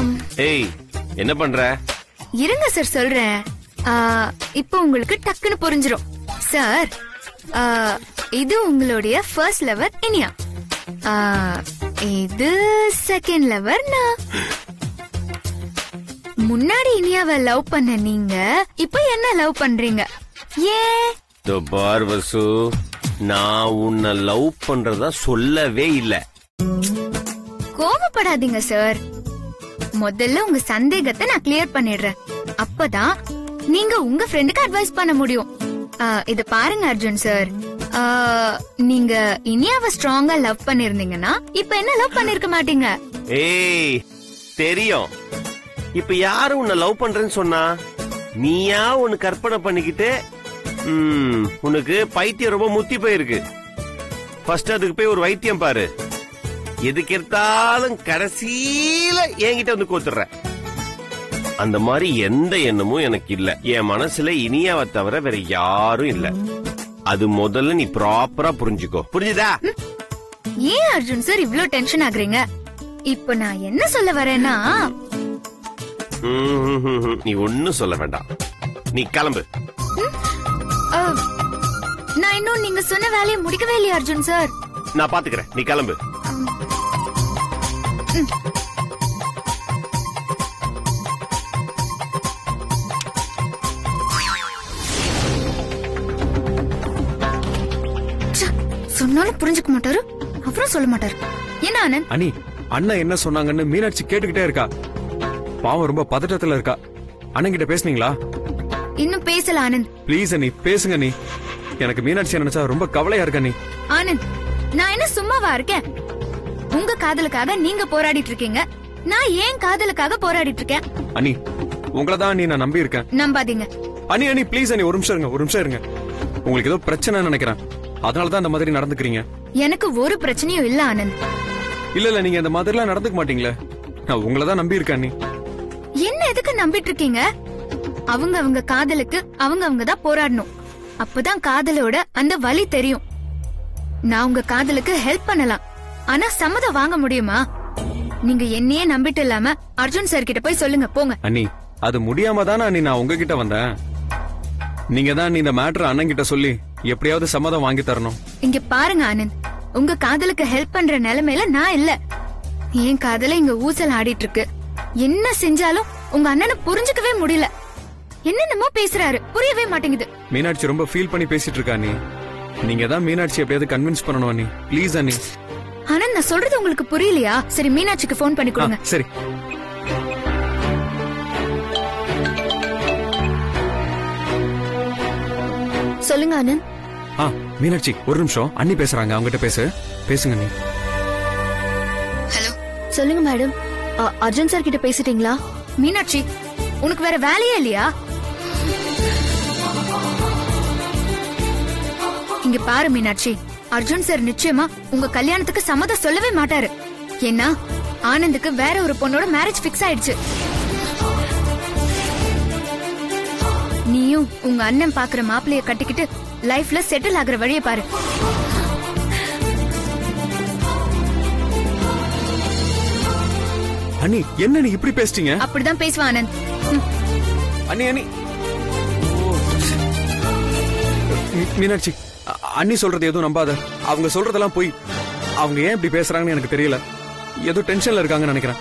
ஆம், ஏய் என்ன பண்ற இருங்க சார் சொல்றேன் ஆ, இப்போ உங்களுக்கு டக்குன்னு புரிஞ்சிரும் சார் ஆ, இது உங்களுடைய ஃபர்ஸ்ட் லவர் இனியா ஆ, இது செகண்ட் லவர் நான் முன்னாடி இனியாவை லவ் பண்ண நீங்க இப்போ என்ன லவ் பண்றீங்க ஏன் இதோ பார் வசு நான் உன்னை லவ் பண்றதா சொல்லவே இல்ல கோவப்படாதீங்க சார் முதல்ல உங்க சந்தேகத்தை நான் கிளியர் பண்ணிடுறேன் அப்பதான் நீங்க உங்க ஃப்ரெண்டுக்கு அட்வைஸ் பண்ண முடியும் ஆ, இத பாருங்க அர்ஜுன் சார் ஆ, நீங்க இனியாவை ஸ்ட்ராங்கா லவ் பண்ணிருந்தீங்கன்னா இப்ப என்ன லவ் பண்ணிருக்க மாட்டீங்க ஏய் தெரியும் இப்ப யாரு உன்னை லவ் பண்றேன்னு சொன்னா நீயா உன்னை கற்பனை பண்ணிக்கிட்டு ம், உனக்கு பைத்தியம் ரொம்ப முத்தி போயிருக்கு ஃபர்ஸ்ட் அதுக்கு போய் ஒரு வைத்தியம் பாரு எதுக்கு எடுத்தாலும் கடைசியில என்கிட்ட வந்து கோத்துடுற அந்த மாதிரி எந்த எண்ணமும் எனக்கு இல்ல என் மனசுல இனியாவை தவிர வேற யாரும் இல்ல அது முதல்ல நீ ப்ராப்பரா புரிஞ்சுக்கோ புரிஞ்சுதா ஏன் அர்ஜுன் சார் இவ்ளோ டென்ஷன் ஆகுறீங்க இப்ப நான் என்ன சொல்ல வரேன்னா ம்ஹும்ஹும்ஹும். நீ ஒன்னும் சொல்ல வேண்டாம் நீ கிளம்பு ஆ, நான் இன்னும் நீங்க சொன்ன வேலையை முடிக்கவே இல்லையா அர்ஜுன் சார் நான் பாத்துக்கிறேன் நீ கிளம்பு ச்சே, சொன்னாலும் புரிஞ்சுக்க மாட்டாரு அப்புறம் சொல்ல மாட்டாரு என்ன ஆனந்த் அனி அண்ணன் என்ன சொன்னாங்கன்னு மீனாட்சி கேட்டுக்கிட்டே இருக்கா பாவம் ரொம்ப பதட்டத்துல இருக்கா அண்ணன் கிட்ட பேசுனீங்களா இன்னும் பேசல ஆனந்த் ப்ளீஸ் அண்ணி பேசுங்க நீ எனக்கு மீனாட்சி நினைச்சா ரொம்ப கவலையா இருக்கா நீ ஆனந்த் நான் என்ன சும்மாவா இருக்கேன் உங்க காதலுக்காக நீங்க போராடிட்டு இருக்கீங்க நான் ஏன் காதலுக்காக போராடிட்டு இருக்கேன் அனி உங்களை தான் நீ நான் நம்பி இருக்கேன் நம்பாதீங்க அனி அனி ப்ளீஸ் அனி ஒரு நிமிஷம் இருங்க ஒரு நிமிஷம் இருங்க உங்களுக்கு ஏதோ பிரச்சனை நினைக்கிறேன் அதனால தான் அந்த மாதிரி நடந்துக்கிறீங்க எனக்கு ஒரு பிரச்சனையும் இல்ல ஆனந்த் இல்ல இல்ல நீங்க இந்த மாதிரிலாம் நடந்துக்க மாட்டீங்களே நான் உங்களை தான் நம்பி இருக்கேன் அண்ணி என்ன எதுக்கு நம்பிட்டு இருக்கீங்க அவங்க அவங்க காதலுக்கு அவங்க அவங்க தான் போராடணும் அப்பதான் காதலோட அந்த வலி தெரியும் நான் உங்க காதலுக்கு ஹெல்ப் பண்ணலாம் ஆனா சம்மதம் வாங்க முடியுமா நீங்க என்னையே நம்பிட்டு இல்லாம அர்ஜுன் சார் கிட்ட போய் சொல்லுங்க போங்க அண்ணி அது முடியாம தானே அண்ணி நான் உங்ககிட்ட வந்தேன் நீங்க தான் நீ இந்த மேட்டர் அண்ணன் கிட்ட சொல்லி எப்படியாவது சம்மதம் வாங்கி தரணும் இங்க பாருங்க ஆனந்த் உங்க காதலுக்கு ஹெல்ப் பண்ற நிலைமையில நான் இல்ல என் காதல இங்க ஊசல் ஆடிட்டு இருக்கு என்ன செஞ்சாலும் உங்க அண்ணனை புரிஞ்சுக்கவே முடியல என்னென்னமோ பேசுறாரு புரியவே மாட்டேங்குது மீனாட்சி ரொம்ப ஃபீல் பண்ணி பேசிட்டு இருக்கா அண்ணி நீங்க தான் மீனாட்சி எப்படியாவது கன்வின்ஸ் பண்ணணும் அண்ணி ப்ளீஸ் அண்ணி ஆனந்த் நான் சொல்றது உங்களுக்கு புரியலையா சரி மீனாட்சிக்கு ஃபோன் பண்ணி ஆ, கொடுங்க சரி சொல்லுங்க ஆனந்த் ஆ மீனாட்சி ஒரு நிமிஷம் அண்ணி பேசுறாங்க அவங்ககிட்ட பேசு பேசுங்க அண்ணி ஹலோ சொல்லுங்க மேடம் அர்ஜுன் சார் கிட்ட பேசிட்டீங்களா மீனாட்சி உனக்கு வேற வேலையே இல்லையா இங்க பாரு மீனாட்சி அர்ஜுன் சார் நிச்சயமா உங்க கல்யாணத்துக்கு சம்மதம் சொல்லவே மாட்டாரு ஏன்னா ஆனந்துக்கு வேற ஒரு பொண்ணோட மேரேஜ் ஃபிக்ஸ் ஆயிடுச்சு நீயும் உங்க அண்ணன் பாக்குற மாப்பிளைய கட்டிக்கிட்டு லைஃப்ல செட்டில் ஆகுற வழியை பாரு அண்ணி என்ன நீ இப்படி பேசிட்டீங்க அப்படிதான் பேசுவான் ஆனந்த் ம். அண்ணி அண்ணி ஓ. மீ- மீனாட்சி அ- அண்ணி சொல்றது எதுவும் நம்பாத அவங்க சொல்றதெல்லாம் போய் அவங்க ஏன் இப்படி பேசுறாங்கன்னு எனக்கு தெரியல ஏதோ டென்ஷன்ல இருக்காங்கன்னு நினைக்கிறேன்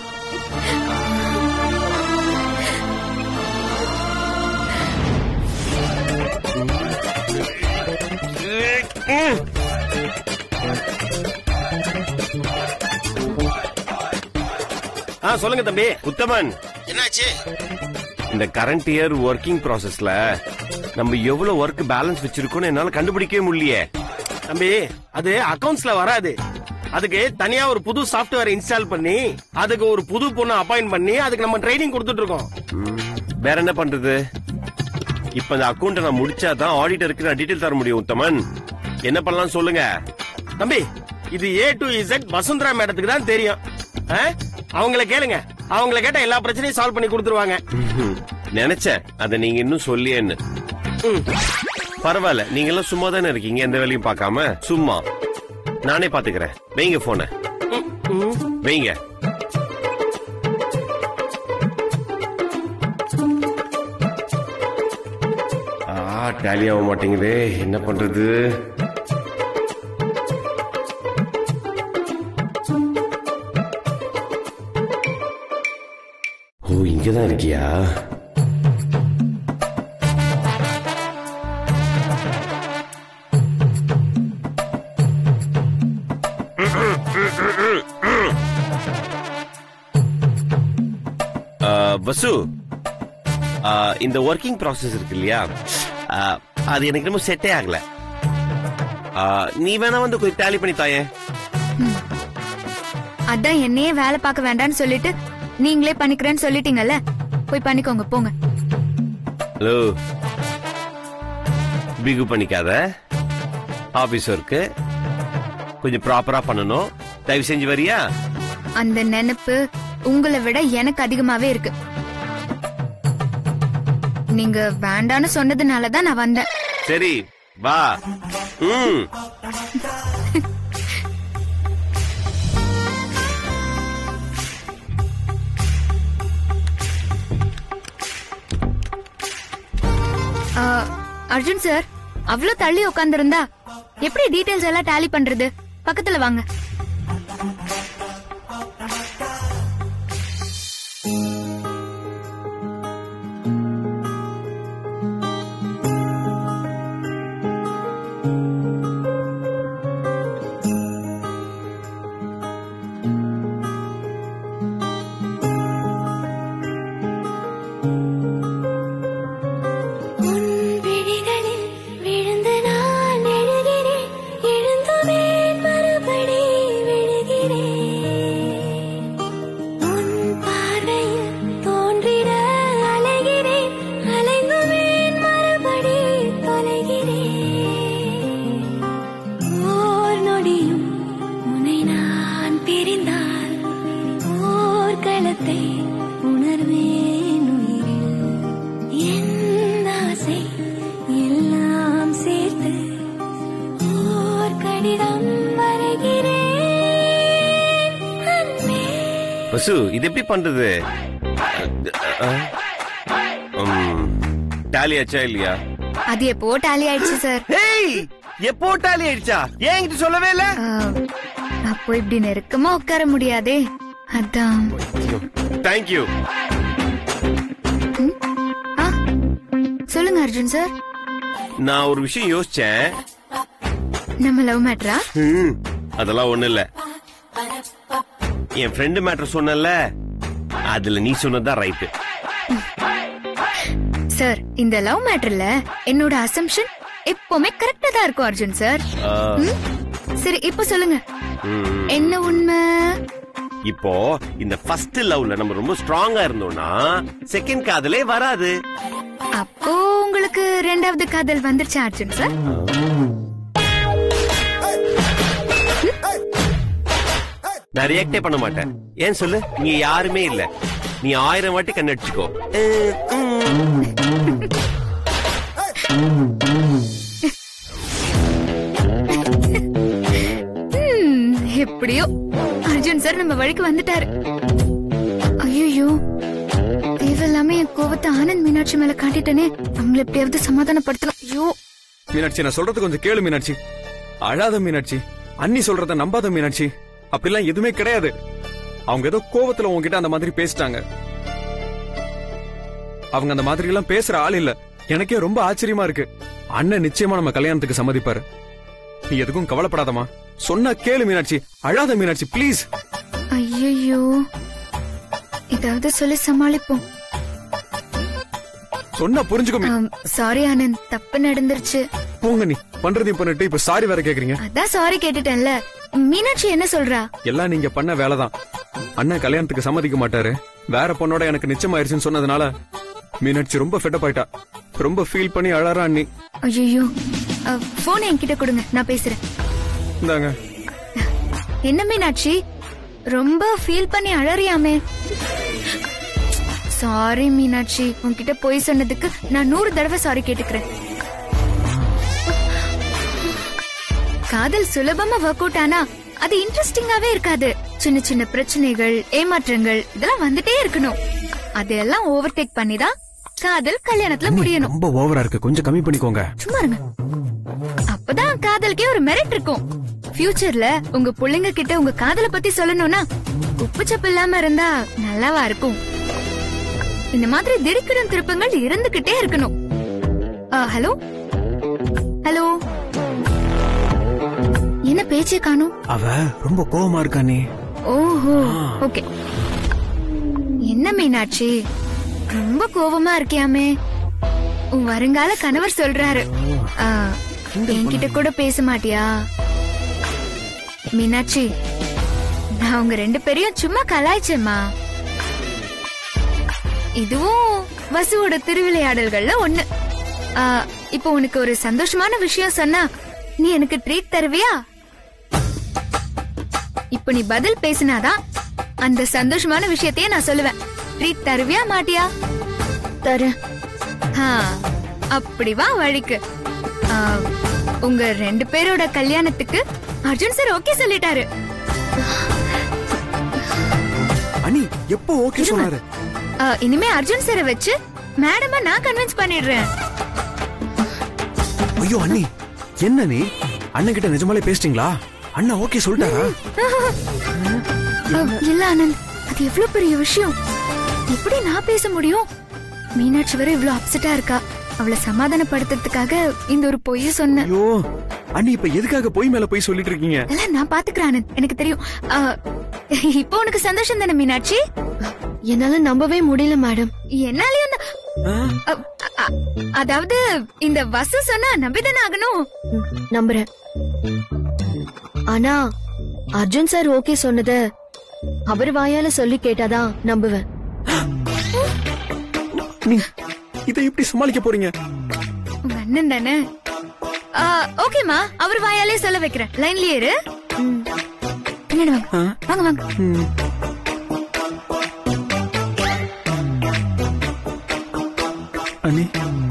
ஆ சொல்லுங்க தம்பி உத்தமன் என்னாச்சு இந்த கரண்ட் இயர் ஒர்க்கிங் ப்ராசஸ்ல நம்ம எவ்வளவு ஒர்க் பேலன்ஸ் வச்சிருக்கோம்னு என்னால கண்டுபிடிக்கவே முடியலையே தம்பி அது அக்கவுண்ட்ஸ்ல வராது அதுக்கு தனியா ஒரு புது சாஃப்ட்வேர் இன்ஸ்டால் பண்ணி அதுக்கு ஒரு புது பொண்ணு அப்பாயிண்ட் பண்ணி அதுக்கு நம்ம ட்ரைனிங் கொடுத்துட்டு இருக்கோம் ம், வேற என்ன பண்றது இப்ப இந்த அக்கௌண்ட் நான் முடிச்சாதான் ஆடிட்டருக்கு நான் டீடைல் தர முடியும் உத்தமன் என்ன பண்ணலாம் சொல்லுங்க தம்பி இது ஏ டு இசட் வசுந்தரா மேடத்துக்கு தான் தெரியும் ஆ? அவங்கள கேளுங்க அவங்கள கேட்டா எல்லா பிரச்சனையும் சால்வ் பண்ணி கொடுத்துருவாங்க ம்ஹும். நினைச்சேன் அத நீங்க இன்னும் சொல்லியேன்னு ம். பரவாயில்ல நீங்க எல்லாம் சும்மா தானே இருக்கீங்க எந்த வேலையும் பார்க்காம சும்மா நானே பாத்துக்கிறேன் வைங்க போன ம், ம். வைங்க டேலி ஆக மாட்டேங்குதே என்ன பண்றது ஓ இங்கதான் இருக்கியா ஆ, வசு ஆ, இந்த ஒர்க்கிங் ப்ராசஸ் இருக்கு இல்லையா ஆ, அது எனக்கு ரொம்ப செட்டே ஆகல ஆ, நீ வேணா வந்து கொஞ்சம் டேலி பண்ணி தாயே அதான் என்னையே வேலை பார்க்க வேண்டாம்னு சொல்லிட்டு நீங்களே பண்ணிக்கிறேன்னு சொல்லிட்டீங்கல்ல போய் பண்ணிக்கோங்க போங்க ஹலோ பிகு பண்ணிக்காத ஆபீஸ் ஒர்க்கு கொஞ்சம் ப்ராப்பரா பண்ணணும் தயவு செஞ்சு வரியா அந்த நினைப்பு உங்களை விட எனக்கு அதிகமாவே இருக்கு நீங்க வேண்டான்னு சொன்னதுனால தான் நான் வந்தேன் சரி வா ம் ஆ, அர்ஜுன் சார் அவ்ளோ தள்ளி உட்கார்ந்திருந்தா எப்படி டீடைல்ஸ் எல்லாம் டேலி பண்றது பக்கத்துல வாங்க உன் விழிகளில் விழுந்து நான் எழுகிறேன் எழுந்துவேன் மறுபடி விழுகிறேன் உன் பார்வையில் தோன்றிட அலைகிறேன் அலைந்துவேன் மறுபடி தொலைகிறேன் ஓர் நொடியும் உன்னை நான் பிரிந்தால் போர்க்களத்தை உணர்வேன் உயிரில் என் ஆசை எல்லாம் சேர்த்து ஓர் கடிதம் வரைகிறேன் அன்பே வசு இது எப்படி பண்றது டேலி ஆச்சா இல்லையா அது எப்போ டேலி ஆயிடுச்சு சார் ஹேய் எப்போ டேலி ஆயிடுச்சா ஏன் என்கிட்ட சொல்லவே இல்ல ஆ, அப்போ இப்படி நெருக்கமா உட்கார முடியாதே அதான் தேங்க்யூ ஆ, சொல்லுங்க அர்ஜுன் சார் நான் ஒரு விஷயம் யோசிச்சேன் நம்ம லவ் மேட்ரா ஹம், அதெல்லாம் ஒண்ணு இல்ல என் ஃப்ரெண்டு மேட்டர் சொன்னல அதுல நீ சொன்னதுதான் ரைட்டு சார் இந்த லவ் மேட்டர்ல என்னோட அசம்ஷன் எப்பவுமே கரெக்டா தான் இருக்கும் அர்ஜுன் சார் ம்? சரி இப்ப சொல்லுங்க என்ன உண்மை இப்போ இந்த ஃபர்ஸ்ட் லவ்ல நம்ம ரொம்ப ஸ்ட்ராங்கா இருந்தோம்னா செகண்ட் காதலே வராது அப்போ உங்களுக்கு ரெண்டாவது காதல் வந்துருச்சு அர்ஜுன் சார் நான் ரியாக்டே பண்ண மாட்டேன் ஏன் சொல்லு நீ யாருமே இல்ல நீ ஆயிரம் வாட்டி கண்ணடிச்சுக்கோ ம், எப்படியோ அர்ஜுன் சார் நம்ம வழிக்கு வந்துட்டாரு ஐயோ தேவையில்லாம என் கோவத்தை ஆனந்த் மீனாட்சி மேல காட்டிட்டனே அவங்கள எப்படியாவது சமாதானப்படுத்தணும் ஐயோ மீனாட்சி நான் சொல்றது கொஞ்சம் கேளு மீனாட்சி அழாத மீனாட்சி அண்ணி சொல்றத நம்பாத மீனாட்சி அப்படிலாம் எதுவுமே கிடையாது அவங்க ஏதோ கோவத்துல உங்ககிட்ட அந்த மாதிரி பேசிட்டாங்க அவங்க அந்த மாதிரி எல்லாம் பேசுற ஆள் இல்ல எனக்கே ரொம்ப ஆச்சரியமா இருக்கு அண்ணன் நிச்சயமா நம்ம கல்யாணத்துக்கு சம்மதிப்பாரு நீ எதுக்கும் கவலைப்படாதமா சொன்னா கேளு மீனாட்சி அழாத மீனாட்சி ப்ளீஸ் ஐயோ ஏதாவது சொல்லி சமாளிப்போம் சொன்னா புரிஞ்சுக்கோ மீ- சாரி ஆனந்த் தப்பு நடந்துருச்சு போங்க நீ பண்றதையும் பண்ணிட்டு இப்ப சாரி வேற கேக்குறீங்க அதான் சாரி கேட்டுட்டேன்ல மீனாட்சி என்ன சொல்றா எல்லாம் நீங்க பண்ண வேலைதான் அண்ணன் கல்யாணத்துக்கு சம்மதிக்க மாட்டாரு வேற பொண்ணோட எனக்கு நிச்சயமாயிருச்சுன்னு சொன்னதுனால மீனாட்சி ரொம்ப ஃபெட்டப் ஆயிட்டா ரொம்ப ஃபீல் பண்ணி அழறா அண்ணி ஐயோ போன் என்கிட்ட கொடுங்க நான் பேசுறேன் இந்தாங்க என்ன மீனாட்சி ரொம்ப ஃபீல் பண்ணி அழறியாமே சாரி மீனாட்சி உன்கிட்ட போய் சொன்னதுக்கு நான் நூறு தடவை சாரி கேட்டுக்கிறேன் காதல் சுலபமா ஒர்க் அவுட் ஆனா அது இன்ட்ரெஸ்டிங்காவே இருக்காது சின்ன சின்ன பிரச்சனைகள் ஏமாற்றங்கள் இதெல்லாம் வந்துட்டே இருக்கணும் அதெல்லாம் ஓவர்டேக் பண்ணி தான் காதல் கல்யாணத்துல அண்ணி, முடியணும் ரொம்ப ஓவரா இருக்கு கொஞ்சம் கம்மி பண்ணிக்கோங்க சும்மா இருங்க அப்பதான் காதலுக்கே ஒரு மெரிட் இருக்கும் ஃபியூச்சர்ல உங்க புள்ளைங்க கிட்ட உங்க காதல பத்தி சொல்லணும்னா உப்பு சப்பு இல்லாம இருந்தா நல்லாவா இருக்கும் இந்த மாதிரி திடுக்கிடும் திருப்பங்கள் இருந்துகிட்டே இருக்கணும் ஆ, ஹலோ ஹலோ என்ன பேச்சே காணும் அவ ரொம்ப கோவமா இருக்கா நீ ஓஹோ ஓகே என்ன மீனாட்சி ரொம்ப கோவமா இருக்கியாமே உன் வருங்கால கணவர் சொல்றாரு ஆ, என்கிட்ட கூட பேச மாட்டியா மீனாட்சி நான் உங்க ரெண்டு பேரையும் சும்மா கலாய்ச்சேம்மா இதுவும் வசுவோட திருவிளையாடல்கள்ல ஒண்ணு ஆ, இப்போ உனக்கு ஒரு சந்தோஷமான விஷயம் சொன்னா நீ எனக்கு ட்ரீட் தருவியா இப்ப நீ பதில் பேசினாதான் அந்த சந்தோஷமான விஷயத்தையே நான் சொல்லுவேன் ட்ரீட் தருவியா மாட்டியா தரேன் ஆ, அப்படி வா வழிக்கு ஆ, உங்க ரெண்டு பேரோட கல்யாணத்துக்கு அர்ஜுன் சார் ஓகே சொல்லிட்டாரு அண்ணி எப்போ ஓகே சொன்னாரு ஆ, இனிமே அர்ஜுன் சாரை வச்சு மேடமா நான் கன்வின்ஸ் பண்ணிடுறேன் ஐயோ அண்ணி என்ன நீ அண்ணன் கிட்ட நிஜமாலே பேசிட்டீங்களா அண்ணா ஓகே சொல்லிட்டாரா ஆ, இல்ல ஆனந்த் அது எவ்வளவு பெரிய விஷயம் எப்படி நான் பேச முடியும் மீனாட்சி வரை இவ்வளவு அப்செட்டா இருக்கா அவளை சமாதானப்படுத்துறதுக்காக இந்த ஒரு பொய்ய சொன்னேன் ஐயோ அண்ணி இப்ப எதுக்காக போய் மேல போய் சொல்லிட்டு இருக்கீங்க அதெல்லாம் நான் பாத்துக்கிறேன் ஆனந்த் எனக்கு தெரியும் ஆ, இப்போ உனக்கு சந்தோஷம் தானே மீனாட்சி என்னால நம்பவே முடியல மேடம் என்னாலயும் தான். ஆ? அ- அ- அதாவது இந்த வசு சொன்னா நம்பிதானே ஆகணும் ம், நம்புறேன் ஆனா அர்ஜுன் சார் ஓகே சொன்னத அவர் வாயால சொல்லி கேட்டாதான் நம்புவேன் நீ இதை எப்படி சமாளிக்க போறீங்க உங்க அண்ணன் தானே ஆ, ஓகேம்மா அவர் வாயாலே சொல்ல வைக்கிறேன் லைன்லயே இரு ம், பின்னாடி வாங்க ஆ? வாங்க வாங்க ம். அண்ணி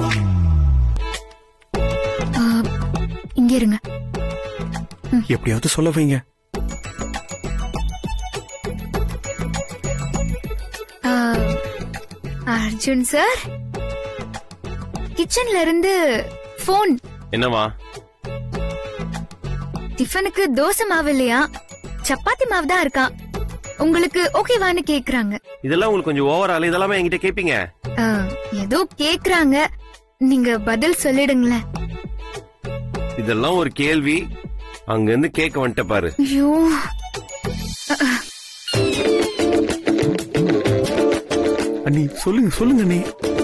ஆ, இங்க இருங்க எப்படியாவது சொல்ல வைங்க ஆ, அர்ஜுன் சார் கிச்சன்ல இருந்து போன் என்னவா டிஃபனுக்கு தோசை மாவு இல்லையா சப்பாத்தி மாவு தான் இருக்கா உங்களுக்கு ஓகேவான்னு கேக்குறாங்க இதெல்லாம் உங்களுக்கு கொஞ்சம் ஓவரால் இதெல்லாமே என்கிட்ட கேப்பீங்க ஆ, ஏதோ கேக்குறாங்க நீங்க பதில் சொல்லிடுங்களேன் இதெல்லாம் ஒரு கேள்வி அங்க இருந்து கேட்க வந்துட்ட பாரு ஐயோ அண்ணி சொல்லுங்க சொல்லுங்க அண்ணி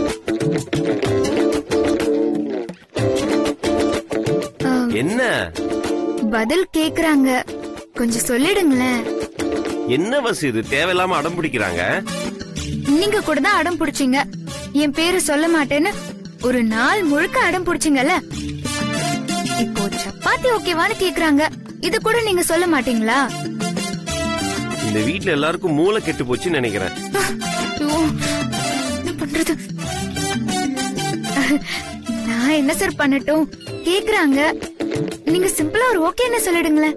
ஆ, என்ன பதில் கேக்குறாங்க கொஞ்சம் சொல்லிடுங்களேன் என்ன பஸ் இது தேவையில்லாம அடம் பிடிக்கிறாங்க நீங்க கூட தான் அடம் பிடிச்சீங்க என் பேரு சொல்ல மாட்டேன்னு ஒரு நாள் முழுக்க அடம் பிடிச்சீங்கல்ல இப்போ சப்பாத்தி ஓகேவான்னு கேக்குறாங்க இது கூட நீங்க சொல்ல மாட்டீங்களா இந்த வீட்ல எல்லாருக்கும் மூளை கெட்டு போச்சுன்னு நினைக்கிறேன் ஐயோ, என்ன பண்றது நான் என்ன சார் பண்ணட்டும் கேக்குறாங்க நீங்க சிம்பிளா ஒரு ஓகேன்னு சொல்லிடுங்களேன்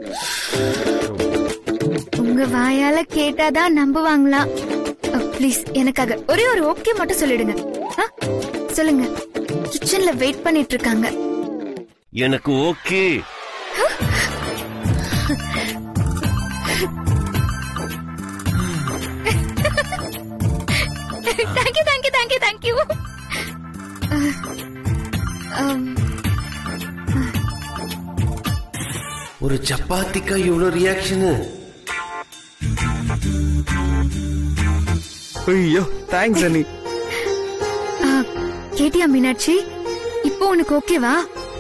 உங்க வாயால கேட்டாதான் நம்புவாங்களா ப்ளீஸ் எனக்காக ஒரே ஒரு ஓகே மட்டும் சொல்லிடுங்க ஆ? சொல்லுங்க கிச்சன்ல வெயிட் பண்ணிட்டு இருக்காங்க எனக்கு okay thank you thank you thank you thank you ஒரு சப்பாத்திக்கா இவ்வளவு ரியாக்ஷனு ஐயோ தேங்க்ஸ் அண்ணி கேட்டியா மீனாட்சி இப்போ உனக்கு ஓகேவா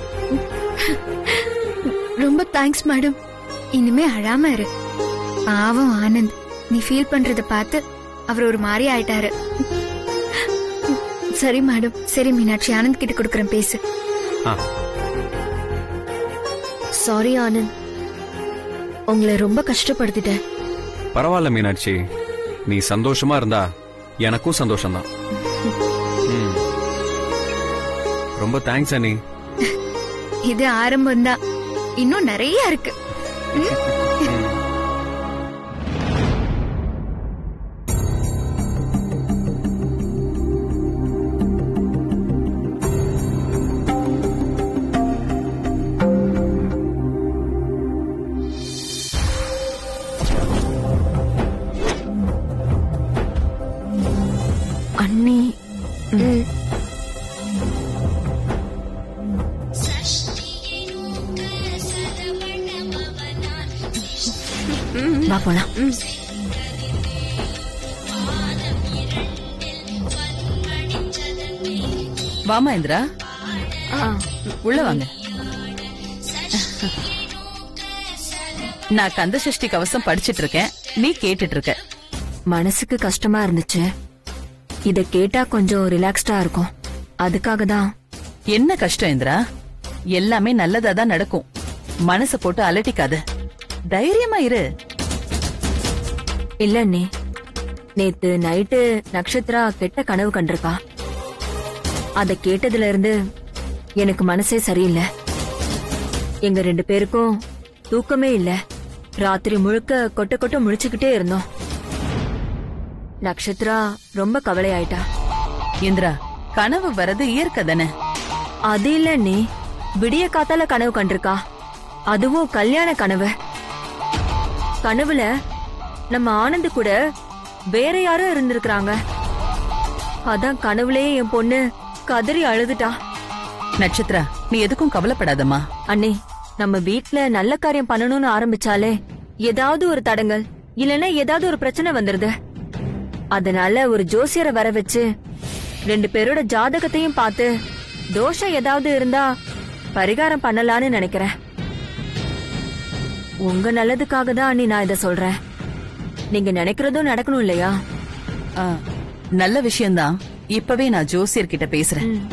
ரொம்ப தேங்க்ஸ் மேடம் இனிமே அழாம இரு பாவம் ஆனந்த் நீ ஃபீல் பண்றத பார்த்து அவர் ஒரு மாதிரி ஆயிட்டாரு சரி மேடம் சரி மீனாட்சி ஆனந்த் கிட்ட கொடுக்கறேன் பேசு ஆ சாரி ஆனந்த் உங்களை ரொம்ப கஷ்டப்படுத்திட்டேன் பரவாயில்ல மீனாட்சி நீ சந்தோஷமா இருந்தா எனக்கும் சந்தோஷம்தான் ம். ரொம்ப தேங்க்ஸ் அண்ணி இது ஆரம்பம் தான் இன்னும் நிறைய இருக்கு வா போலாம் வாமா இந்திரா உள்ள வாங்க நான் கந்த சஷ்டி கவசம் படிச்சிட்டு இருக்கேன் நீ கேட்டுட்டு இருக்க மனசுக்கு கஷ்டமா இருந்துச்சு இத கேட்டா கொஞ்சம் ரிலாக்ஸ்டா இருக்கும் அதுக்காக தான் என்ன கஷ்டம் இந்திரா எல்லாமே நல்லதா தான் நடக்கும் மனச போட்டு அலட்டிக்காத தைரியமா இரு இல்ல அண்ணி நேத்து நைட்டு நக்ஷத்ரா கெட்ட கனவு கண்டிருக்கா அத கேட்டதுல இருந்து எனக்கு மனசே சரியில்லை எங்க ரெண்டு பேருக்கும் தூக்கமே இல்ல ராத்திரி முழுக்க கொட்ட கொட்ட முழிச்சுக்கிட்டே இருந்தோம் நக்ஷத்ரா ரொம்ப கவலை ஆயிட்டா இந்திரா கனவு வர்றது இயற்கை தானே அது இல்ல நீ விடிய காத்தால கனவு கண்டிருக்கா அதுவும் கல்யாண கனவு கனவுல நம்ம ஆனந்த் கூட வேற யாரோ இருந்திருக்கிறாங்க அதான் கனவுலயே என் பொண்ணு கதறி அழுதுட்டா நட்சத்திரா நீ எதுக்கும் கவலைப்படாதம்மா அண்ணே நம்ம வீட்ல நல்ல காரியம் பண்ணணும்னு ஆரம்பிச்சாலே ஏதாவது ஒரு தடங்கல் இல்லைன்னா ஏதாவது ஒரு பிரச்சனை வந்துருது அதனால ஒரு ஜோசியரை வர வச்சு ரெண்டு பேரோட ஜாதகத்தையும் பார்த்து தோஷம் ஏதாவது இருந்தா பரிகாரம் பண்ணலான்னு நினைக்கிறேன் உங்க நல்லதுக்காக தான் அண்ணி நான் இத சொல்றேன் நீங்க நினைக்கிறதும் நடக்கணும் இல்லையா ஆ, நல்ல விஷயம்தான் இப்பவே நான் ஜோசியர் கிட்ட பேசுறேன் ம்.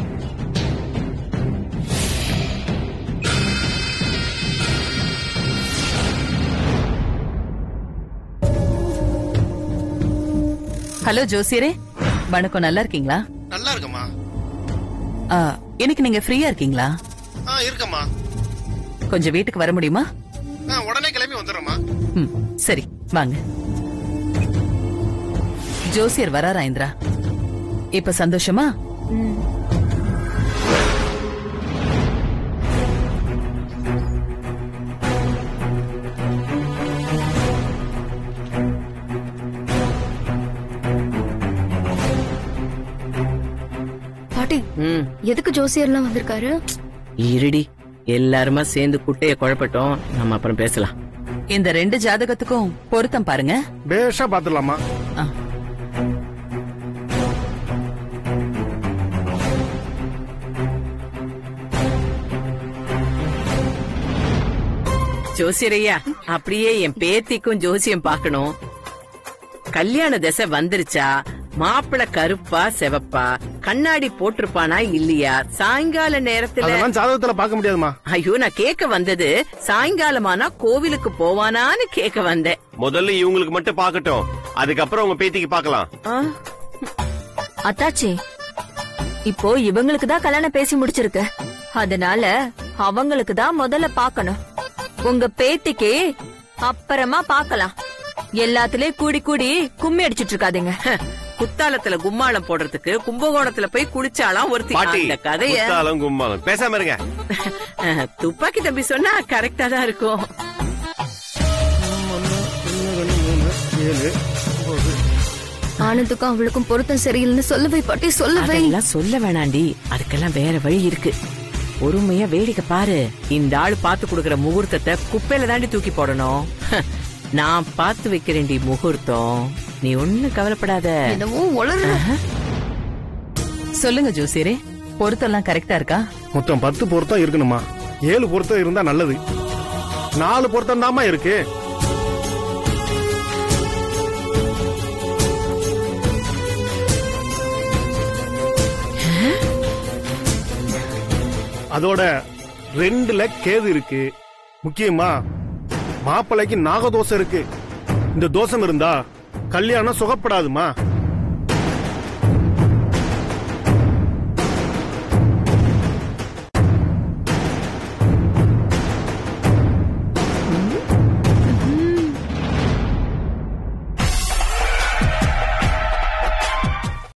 ஹலோ ஜோசியரே வணக்கம் நல்லா இருக்கீங்களா நல்லா இருக்கம்மா ஆ, இன்னைக்கு நீங்க ஃப்ரீயா இருக்கீங்களா ஆ இருக்கம்மா கொஞ்சம் வீட்டுக்கு வர முடியுமா ஆ உடனே கிளம்பி வந்துடுறேம்மா ம் சரி வாங்க ஜோசியர் வராரா இந்திரா இப்ப சந்தோஷமா பாட்டி ம் எதுக்கு ஜோசியர்லாம் வந்திருக்காரு இருடி எல்லாருமா சேர்ந்து குட்டைய குழப்பட்டோம் நம்ம அப்புறம் பேசலாம் இந்த ரெண்டு ஜாதகத்துக்கும் பொருத்தம் பாருங்க பேஷா பாத்துடலாமா ஆ. ஜோசியரையா அப்படியே என் பேத்திக்கும் ஜோசியம் பார்க்கணும் கல்யாண தசை வந்துருச்சா மாப்பிள கருப்பா செவப்பா கண்ணாடி போட்டிருப்பானா இல்லையா சாயங்கால நேரத்துல அதெல்லாம் ஜாதகத்துல பார்க்க முடியாதுமா ஐயோ நான் கேட்க வந்தது சாயங்காலமானா கோவிலுக்கு போவானான்னு கேட்க வந்தேன் முதல்ல இவங்களுக்கு மட்டும் பார்க்கட்டும் அதுக்கப்புறம் உங்க பேத்திக்கு பார்க்கலாம் ஆ, அத்தாச்சி இப்போ இவங்களுக்கு தான் கல்யாணம் பேசி முடிச்சிருக்கு அதனால அவங்களுக்கு தான் முதல்ல பார்க்கணும் உங்க பேத்திக்கு அப்புறமா பார்க்கலாம் எல்லாத்துலயும் கூடி கூடி கும்மி அடிச்சிட்டு இருக்காதீங்க ஹ, குத்தாலத்துல கும்மாளம் போடுறதுக்கு கும்பகோணத்துல போய் குளிச்சாலாம் ஒருத்தி பாட்டி அந்த கதைய குத்தாலம் கும்மாலம் பேசாம இருங்க அஹ், துப்பாக்கி தம்பி சொன்னா கரெக்டா தான் இருக்கும் ஆனந்துக்கும் அவளுக்கும் பொருத்தம் சரியில்லைன்னு சொல்லவே பாட்டி சொல்லவே அதெல்லாம் சொல்ல வேணாண்டி அதுக்கெல்லாம் வேற வழி இருக்கு பொறுமையா வேடிக்கை பாரு இந்த ஆள் பார்த்து கொடுக்கற முகூர்த்தத்தை குப்பையில தாண்டி தூக்கி போடணும் ஹ, நான் பார்த்து வைக்கிறேன்டி முகூர்த்தம் நீ ஒண்ணும் கவலைப்படாத என்னவோ உளறு சொல்லுங்க ஜோசியரே பொருத்தம்லாம் கரெக்டா இருக்கா மொத்தம் பத்து பொருத்தம் இருக்கணுமா ஏழு பொருத்தம் இருந்தா நல்லது நாலு பொருத்தம் தாமா இருக்கு அதோட ரெண்டுல கேது இருக்கு முக்கியமா மாப்பிள்ளைக்கு நாகதோஷம் இருக்கு இந்த தோஷம் இருந்தா கல்யாணம் சுகப்படாதுமா